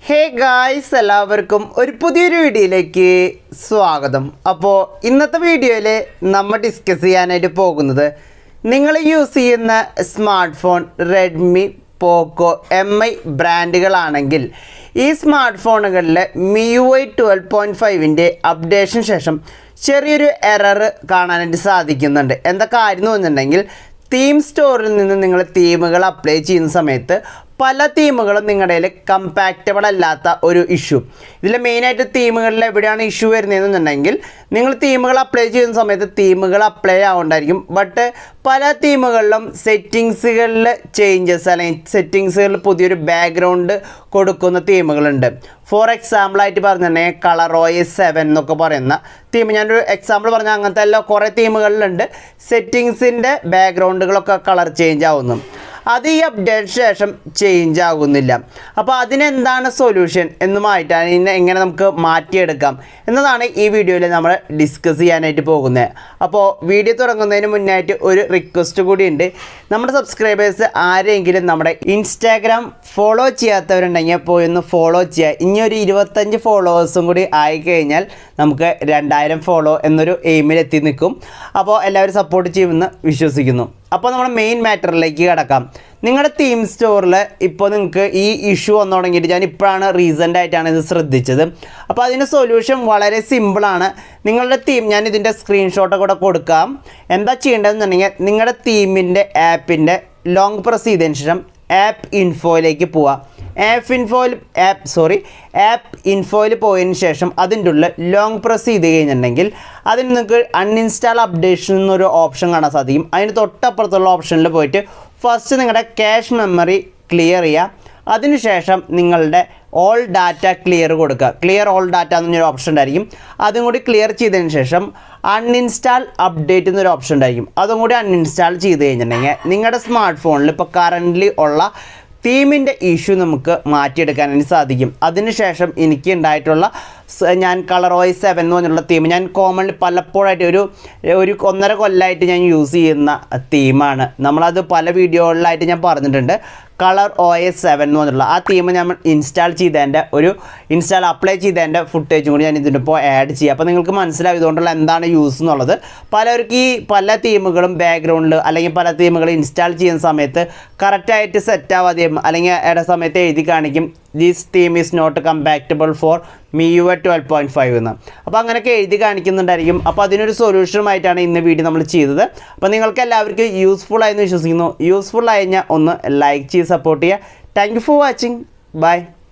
hey guys എല്ലാവർക്കും ഒരു പുതിയൊരു വീഡിയോയിലേക്ക് സ്വാഗതം അപ്പോൾ ഇന്നത്തെ വീഡിയോയിൽ നമ്മൾ ഡിസ്കസ് ചെയ്യാനായിട്ട് പോകുന്നത് നിങ്ങൾ യൂസ് ചെയ്യുന്ന smart phone Redmi Poco M I ബ്രാൻഡുകളാണെങ്കിൽ ഈ സ്മാർട്ട് ഫോണുകളിൽ Mi U I twelve point ഫൈവിൻ്റെ അപ്ഡേഷൻ ശേഷം ചെറിയൊരു എറർ കാണാനായിട്ട് സാധിക്കുന്നുണ്ട് എന്താ കാര്യം എന്ന് പറഞ്ഞിട്ടുണ്ടെങ്കിൽ തീം സ്റ്റോറിൽ നിന്ന് നിങ്ങൾ തീമുകൾ അപ്ലൈ ചെയ്യുന്ന സമയത്ത് പല തീമുകളും നിങ്ങളുടെ കയ്യിൽ കമ്പാക്റ്റബിൾ അല്ലാത്ത ഒരു ഇഷ്യൂ ഇതിൽ മെയിനായിട്ട് തീമുകളിൽ എവിടെയാണ് ഇഷ്യൂ വരുന്നതെന്നുണ്ടെങ്കിൽ നിങ്ങൾ തീമുകൾ അപ്ലൈ ചെയ്യുന്ന സമയത്ത് തീമുകൾ അപ്ലൈ ആവുണ്ടായിരിക്കും ബട്ട് പല തീമുകളിലും സെറ്റിങ്സുകളിൽ ചേഞ്ചസ് അല്ലെങ്കിൽ സെറ്റിങ്സുകളിൽ പുതിയൊരു ബാക്ക്ഗ്രൗണ്ട് കൊടുക്കുന്ന തീമുകളുണ്ട് ഫോർ എക്സാമ്പിളായിട്ട് പറഞ്ഞിട്ടുണ്ടെങ്കിൽ കളർ ഒ എസ് സെവൻ എന്നൊക്കെ പറയുന്ന തീം ഞാനൊരു എക്സാമ്പിൾ പറഞ്ഞാൽ അങ്ങനത്തെ എല്ലാം കുറേ തീമുകളിലുണ്ട് സെറ്റിങ്സിൻ്റെ ബാക്ക്ഗ്രൗണ്ടുകളൊക്കെ കളർ ചേഞ്ച് ആവുന്നു അത് ഈ അപ്ഡേറ്റ് ശേഷം ചേഞ്ച് ആകുന്നില്ല അപ്പോൾ അതിനെന്താണ് സൊല്യൂഷൻ എന്നുമായിട്ടാണ് ഇതിനെ എങ്ങനെ നമുക്ക് മാറ്റിയെടുക്കാം എന്നതാണ് ഈ വീഡിയോയിൽ നമ്മൾ ഡിസ്കസ് ചെയ്യാനായിട്ട് പോകുന്നത് അപ്പോൾ വീഡിയോ തുടങ്ങുന്നതിന് മുന്നായിട്ട് ഒരു റിക്വസ്റ്റ് കൂടിയുണ്ട് നമ്മുടെ സബ്സ്ക്രൈബേഴ്സ് ആരെങ്കിലും നമ്മുടെ ഇൻസ്റ്റാഗ്രാം ഫോളോ ചെയ്യാത്തവരുണ്ടെങ്കിൽ പോയി ഒന്ന് ഫോളോ ചെയ്യുക ഇനി ഒരു ഇരുപത്തഞ്ച് ഫോളോവേഴ്സും കൂടി ആയിക്കഴിഞ്ഞാൽ നമുക്ക് രണ്ടായിരം ഫോളോ എന്നൊരു എയിമിൽ എത്തി നിൽക്കും അപ്പോൾ എല്ലാവരും സപ്പോർട്ട് ചെയ്യുമെന്ന് വിശ്വസിക്കുന്നു അപ്പോൾ നമ്മുടെ മെയിൻ മാറ്ററിലേക്ക് കിടക്കാം നിങ്ങളുടെ തീം സ്റ്റോറിൽ ഇപ്പോൾ നിങ്ങൾക്ക് ഈ ഇഷ്യൂ വന്നു തുടങ്ങിയിട്ട് ഞാൻ ഇപ്പോഴാണ് റീസെൻ്റ് ആയിട്ടാണ് ഇത് ശ്രദ്ധിച്ചത് അപ്പോൾ അതിന് സൊല്യൂഷൻ വളരെ സിമ്പിളാണ് നിങ്ങളുടെ തീം ഞാൻ ഇതിൻ്റെ സ്ക്രീൻഷോട്ട് കൂടെ കൊടുക്കാം എന്താ ചെയ്യേണ്ടതെന്നുണ്ടെങ്കിൽ നിങ്ങളുടെ തീമിൻ്റെ ആപ്പിൻ്റെ ലോങ് പ്രസ് ചെയ്തതിന് ശേഷം ആപ്പ് ഇൻഫോയിലേക്ക് പോവുക ആപ്പ് ഇൻഫോയിൽ ആപ്പ് സോറി ആപ്പ് ഇൻഫോയിൽ പോയതിന് ശേഷം അതിൻ്റെ ഉള്ളിൽ ലോങ് പ്രസ് ചെയ്ത് കഴിഞ്ഞിട്ടുണ്ടെങ്കിൽ അതിന് നിങ്ങൾക്ക് അൺഇൻസ്റ്റാൾ അപ്ഡേഷൻ എന്നൊരു ഓപ്ഷൻ കാണാൻ സാധിക്കും അതിന് തൊട്ടപ്പുറത്തുള്ള ഓപ്ഷനിൽ പോയിട്ട് ഫസ്റ്റ് നിങ്ങളുടെ ക്യാഷ് മെമ്മറി ക്ലിയർ ചെയ്യുക അതിനുശേഷം നിങ്ങളുടെ ഓൾ ഡാറ്റ ക്ലിയർ കൊടുക്കുക ക്ലിയർ ഓൾ ഡാറ്റ എന്നൊരു ഓപ്ഷൻ ഉണ്ടായിരിക്കും അതും കൂടി ക്ലിയർ ചെയ്തതിന് ശേഷം അൺഇൻസ്റ്റാൾ അപ്ഡേറ്റ് എന്നൊരു ഓപ്ഷൻ ഉണ്ടായിരിക്കും അതും കൂടി അൺഇൻസ്റ്റാൾ ചെയ്ത് കഴിഞ്ഞിട്ടുണ്ടെങ്കിൽ നിങ്ങളുടെ സ്മാർട്ട് ഫോണിൽ ഇപ്പോൾ കറൻ്റ്ലി ഉള്ള തീമിൻ്റെ ഇഷ്യൂ നമുക്ക് മാറ്റിയെടുക്കാനായിട്ട് സാധിക്കും അതിനുശേഷം എനിക്ക് ഉണ്ടായിട്ടുള്ള സ- ഞാൻ കളർ വൈസ് സെവൻ എന്ന് പറഞ്ഞുള്ള തീം ഞാൻ കോമൺലി പലപ്പോഴായിട്ട് ഒരു ഒരു ഒന്നര കൊല്ലമായിട്ട് ഞാൻ യൂസ് ചെയ്യുന്ന തീമാണ് നമ്മളത് പല വീഡിയോകളിലായിട്ട് ഞാൻ പറഞ്ഞിട്ടുണ്ട് കളർ ഒ എസ് സെവൻ എന്ന് പറഞ്ഞിട്ടുള്ള ആ തീം ഞാൻ ഇൻസ്റ്റാൾ ചെയ്തതിൻ്റെ ഒരു ഇൻസ്റ്റാൾ അപ്ലൈ ചെയ്തതിൻ്റെ ഫുട്ടേജും കൂടി ഞാൻ ഇതിൻ്റെ ഇപ്പോൾ ആഡ് ചെയ്യുക അപ്പോൾ നിങ്ങൾക്ക് മനസ്സിലാവും ഇതുകൊണ്ടുള്ള എന്താണ് യൂസ് എന്നുള്ളത് പലർക്ക് ഈ പല തീമുകളും ബാക്ക്ഗ്രൗണ്ടിൽ അല്ലെങ്കിൽ പല തീമുകൾ ഇൻസ്റ്റാൾ ചെയ്യുന്ന സമയത്ത് കറക്റ്റായിട്ട് സെറ്റ് ആവാതെയും അല്ലെങ്കിൽ ഇട സമയത്ത് എഴുതി കാണിക്കും this theme is not compatible for Mi U I twelve point five എന്ന് അപ്പോൾ അങ്ങനെയൊക്കെ എഴുതി കാണിക്കുന്നുണ്ടായിരിക്കും അപ്പോൾ അതിനൊരു സൊല്യൂഷനുമായിട്ടാണ് ഇന്ന് വീഡിയോ നമ്മൾ ചെയ്തത് അപ്പോൾ നിങ്ങൾക്ക് എല്ലാവർക്കും യൂസ്ഫുൾ ആയെന്ന് വിശ്വസിക്കുന്നു യൂസ്ഫുൾ ആയി കഴിഞ്ഞാൽ ഒന്ന് ലൈക്ക് ചെയ്ത് സപ്പോർട്ട് ചെയ്യുക thank you for watching by